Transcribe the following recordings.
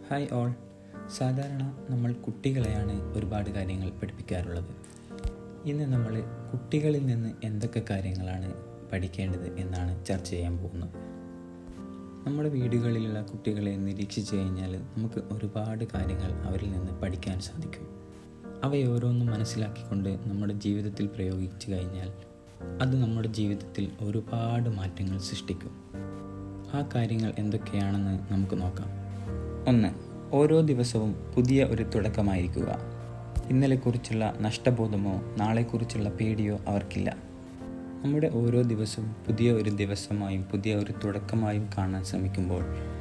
hi all സാധാരണ നമ്മൾ കുട്ടികളെയാണ് ഒരുപാട് കാര്യങ്ങൾ പഠിപ്പിക്കാറുള്ളത് ഇന്ന് നമ്മൾ കുട്ടികളിൽ നിന്ന് എന്തൊക്കെ കാര്യങ്ങളാണ് പഠിക്കേണ്ടത് എന്നാണ് ചർച്ച ചെയ്യാൻ പോകുന്നത് നമ്മുടെ വീടുകളിലുള്ള കുട്ടികളെ നിരീക്ഷിച്ചു കഴിഞ്ഞാൽ നമുക്ക് ഒരുപാട് കാര്യങ്ങൾ അവരിൽ നിന്ന് പഠിക്കാൻ സാധിക്കും അവയോരോന്നും മനസ്സിലാക്കിക്കൊണ്ട് നമ്മുടെ ജീവിതത്തിൽ പ്രയോഗിച്ചു കഴിഞ്ഞാൽ അത് നമ്മുടെ ജീവിതത്തിൽ ഒരുപാട് മാറ്റങ്ങൾ സൃഷ്ടിക്കും ആ കാര്യങ്ങൾ എന്തൊക്കെയാണെന്ന് നമുക്ക് നോക്കാം ഒന്ന് ഓരോ ദിവസവും പുതിയ ഒരു തുടക്കമായിരിക്കുക ഇന്നലെക്കുറിച്ചുള്ള നഷ്ടബോധമോ നാളെക്കുറിച്ചുള്ള പേടിയോ അവർക്കില്ല നമ്മുടെ ഓരോ ദിവസവും പുതിയ ഒരു ദിവസമായും പുതിയ ഒരു തുടക്കമായും കാണാൻ ശ്രമിക്കുമ്പോൾ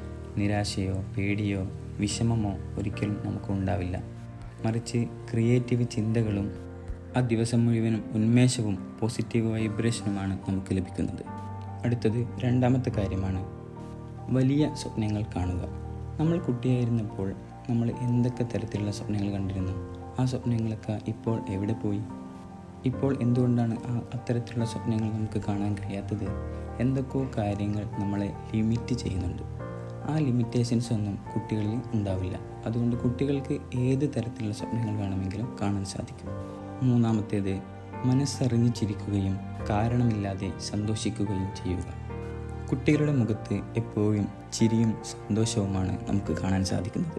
നിരാശയോ പേടിയോ വിഷമമോ ഒരിക്കലും നമുക്ക് ഉണ്ടാവില്ല മറിച്ച് ക്രിയേറ്റീവ് ചിന്തകളും ആ ദിവസം മുഴുവനും ഉന്മേഷവും പോസിറ്റീവ് വൈബ്രേഷനുമാണ് നമുക്ക് ലഭിക്കുന്നത് അടുത്തത് രണ്ടാമത്തെ കാര്യമാണ് വലിയ സ്വപ്നങ്ങൾ കാണുക നമ്മൾ കുട്ടിയായിരുന്നപ്പോൾ നമ്മൾ എന്തൊക്കെ തരത്തിലുള്ള സ്വപ്നങ്ങൾ കണ്ടിരുന്നു ആ സ്വപ്നങ്ങളൊക്കെ ഇപ്പോൾ എവിടെ പോയി ഇപ്പോൾ എന്തുകൊണ്ടാണ് ആ അത്തരത്തിലുള്ള സ്വപ്നങ്ങൾ നമുക്ക് കാണാൻ കഴിയാത്തത് എന്തൊക്കെയോ കാര്യങ്ങൾ നമ്മളെ ലിമിറ്റ് ചെയ്യുന്നുണ്ട് ആ ലിമിറ്റേഷൻസ് ഒന്നും കുട്ടികളിൽ ഉണ്ടാവില്ല അതുകൊണ്ട് കുട്ടികൾക്ക് ഏത് തരത്തിലുള്ള സ്വപ്നങ്ങൾ വേണമെങ്കിലും കാണാൻ സാധിക്കും മൂന്നാമത്തേത് മനസ്സറിഞ്ഞ് ചിരിക്കുകയും കാരണമില്ലാതെ സന്തോഷിക്കുകയും ചെയ്യുക കുട്ടികളുടെ മുഖത്ത് എപ്പോഴും ചിരിയും സന്തോഷവുമാണ് നമുക്ക് കാണാൻ സാധിക്കുന്നത്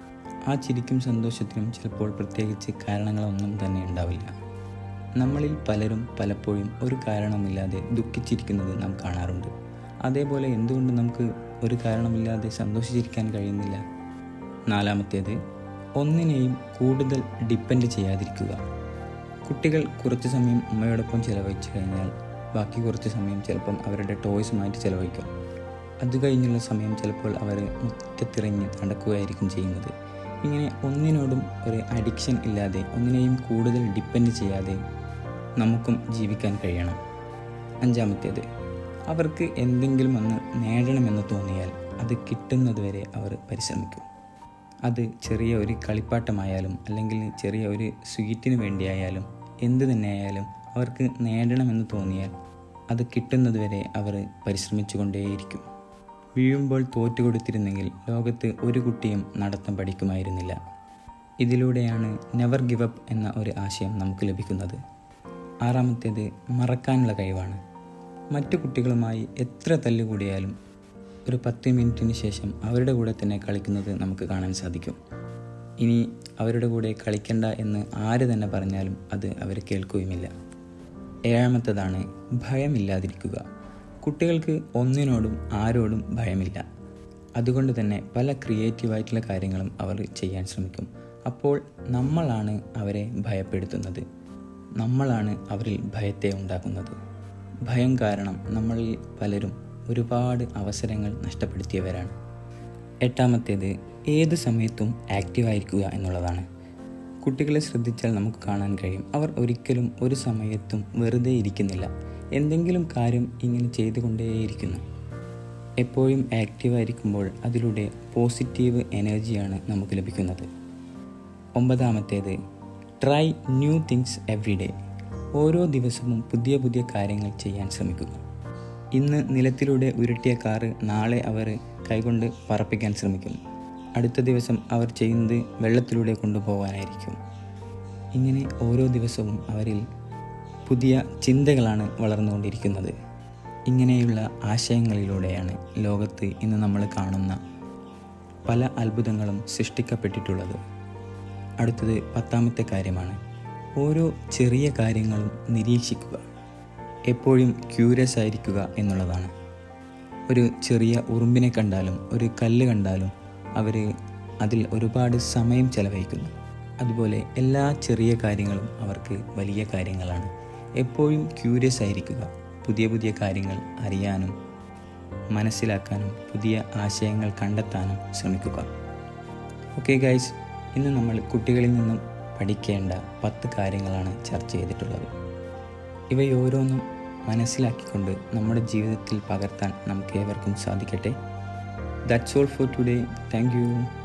ആ ചിരിക്കും സന്തോഷത്തിനും ചിലപ്പോൾ പ്രത്യേകിച്ച് കാരണങ്ങളൊന്നും തന്നെ ഉണ്ടാവില്ല നമ്മളിൽ പലരും പലപ്പോഴും ഒരു കാരണമില്ലാതെ ദുഃഖിച്ചിരിക്കുന്നത് നാം കാണാറുണ്ട് അതേപോലെ എന്തുകൊണ്ട് നമുക്ക് ഒരു കാരണമില്ലാതെ സന്തോഷിച്ചിരിക്കാൻ കഴിയുന്നില്ല നാലാമത്തേത് ഒന്നിനെയും കൂടുതൽ ഡിപ്പെൻഡ് ചെയ്യാതിരിക്കുക കുട്ടികൾ കുറച്ച് സമയം ഉമ്മയോടൊപ്പം ചിലവഴിച്ചു കഴിഞ്ഞാൽ ബാക്കി കുറച്ച് സമയം ചിലപ്പം അവരുടെ ടോയ്സുമായിട്ട് ചിലവഴിക്കും അത് കഴിഞ്ഞുള്ള സമയം ചിലപ്പോൾ അവർ മുറ്റത്തിറങ്ങി നടക്കുകയായിരിക്കും ചെയ്യുന്നത് ഇങ്ങനെ ഒന്നിനോടും ഒരു അഡിക്ഷൻ ഇല്ലാതെ ഒന്നിനെയും കൂടുതൽ ഡിപ്പെൻഡ് ചെയ്യാതെ നമുക്കും ജീവിക്കാൻ കഴിയണം അഞ്ചാമത്തേത് അവർക്ക് എന്തെങ്കിലും ഒന്ന് നേടണമെന്ന് തോന്നിയാൽ അത് കിട്ടുന്നതുവരെ അവർ പരിശ്രമിക്കും അത് ചെറിയ ഒരു കളിപ്പാട്ടമായാലും അല്ലെങ്കിൽ ചെറിയ ഒരു സ്വീറ്റിന് വേണ്ടിയായാലും എന്ത് തന്നെയായാലും അവർക്ക് നേടണമെന്ന് തോന്നിയാൽ അത് കിട്ടുന്നതുവരെ അവർ പരിശ്രമിച്ചുകൊണ്ടേയിരിക്കും വീഴുമ്പോൾ തോറ്റുകൊടുത്തിരുന്നെങ്കിൽ ലോകത്ത് ഒരു കുട്ടിയും നടത്തം പഠിക്കുമായിരുന്നില്ല ഇതിലൂടെയാണ് നെവർ ഗിവ് അപ്പ് എന്ന ഒരു ആശയം നമുക്ക് ലഭിക്കുന്നത് ആറാമത്തേത് മറക്കാനുള്ള കഴിവാണ് മറ്റു കുട്ടികളുമായി എത്ര തല്ലുകൂടിയാലും ഒരു പത്ത് മിനിറ്റിന് ശേഷം അവരുടെ കൂടെ തന്നെ കളിക്കുന്നത് നമുക്ക് കാണാൻ സാധിക്കും ഇനി അവരുടെ കൂടെ കളിക്കണ്ട എന്ന് ആര് തന്നെ പറഞ്ഞാലും അത് അവർ കേൾക്കുകയുമില്ല ഏഴാമത്തതാണ് ഭയമില്ലാതിരിക്കുക കുട്ടികൾക്ക് ഒന്നിനോടും ആരോടും ഭയമില്ല അതുകൊണ്ട് തന്നെ പല ക്രിയേറ്റീവായിട്ടുള്ള കാര്യങ്ങളും അവർ ചെയ്യാൻ ശ്രമിക്കും അപ്പോൾ നമ്മളാണ് അവരെ ഭയപ്പെടുത്തുന്നത് നമ്മളാണ് അവരിൽ ഭയത്തെ ഉണ്ടാക്കുന്നത് ഭയം കാരണം നമ്മളിൽ പലരും ഒരുപാട് അവസരങ്ങൾ നഷ്ടപ്പെടുത്തിയവരാണ് എട്ടാമത്തേത് ഏത് സമയത്തും ആക്റ്റീവായിരിക്കുക എന്നുള്ളതാണ് കുട്ടികളെ ശ്രദ്ധിച്ചാൽ നമുക്ക് കാണാൻ കഴിയും അവർ ഒരിക്കലും ഒരു സമയത്തും വെറുതെ ഇരിക്കുന്നില്ല എന്തെങ്കിലും കാര്യം ഇങ്ങനെ ചെയ്തുകൊണ്ടേയിരിക്കുന്നു എപ്പോഴും ആക്റ്റീവായിരിക്കുമ്പോൾ അതിലൂടെ പോസിറ്റീവ് എനർജിയാണ് നമുക്ക് ലഭിക്കുന്നത് ഒമ്പതാമത്തേത് try new things every day ഓരോ ദിവസവും പുതിയ പുതിയ കാര്യങ്ങൾ ചെയ്യാൻ ശ്രമിക്കുക ഇന്ന് നിലത്തിലൂടെ ഉരുട്ടിയ കാറ് നാളെ അവർ കൈകൊണ്ട് പറപ്പിക്കാൻ ശ്രമിക്കും അടുത്ത ദിവസം അവർ ചെയ്യുന്നത് വെള്ളത്തിലൂടെ കൊണ്ടുപോകാനായിരിക്കും ഇങ്ങനെ ഓരോ ദിവസവും അവരിൽ പുതിയ ചിന്തകളാണ് വളർന്നുകൊണ്ടിരിക്കുന്നത് ഇങ്ങനെയുള്ള ആശയങ്ങളിലൂടെയാണ് ലോകത്ത് ഇന്ന് നമ്മൾ കാണുന്ന പല അത്ഭുതങ്ങളും സൃഷ്ടിക്കപ്പെട്ടിട്ടുള്ളത് അടുത്തത് പത്താമത്തെ കാര്യമാണ് ഓരോ ചെറിയ കാര്യങ്ങളും നിരീക്ഷിക്കുക എപ്പോഴും ക്യൂരിയസ് ആയിരിക്കുക എന്നുള്ളതാണ് ഒരു ചെറിയ ഉറുമ്പിനെ കണ്ടാലും ഒരു കല്ല് കണ്ടാലും അവർ അതിൽ ഒരുപാട് സമയം ചെലവഴിക്കുന്നു അതുപോലെ എല്ലാ ചെറിയ കാര്യങ്ങളും അവർക്ക് വലിയ കാര്യങ്ങളാണ് എപ്പോഴും ക്യൂരിയസ് ആയിരിക്കുക പുതിയ പുതിയ കാര്യങ്ങൾ അറിയാനും മനസ്സിലാക്കാനും പുതിയ ആശയങ്ങൾ കണ്ടെത്താനും ശ്രമിക്കുക ഓക്കെ ഗൈസ് ഇന്ന് നമ്മൾ കുട്ടികളിൽ നിന്നും പഠിക്കേണ്ട പത്ത് കാര്യങ്ങളാണ് ചർച്ച ചെയ്തിട്ടുള്ളത് ഇവയോരോന്നും മനസ്സിലാക്കിക്കൊണ്ട് നമ്മുടെ ജീവിതത്തിൽ പകർത്താൻ നമുക്ക് ഏവർക്കും സാധിക്കട്ടെ that's all for today thank U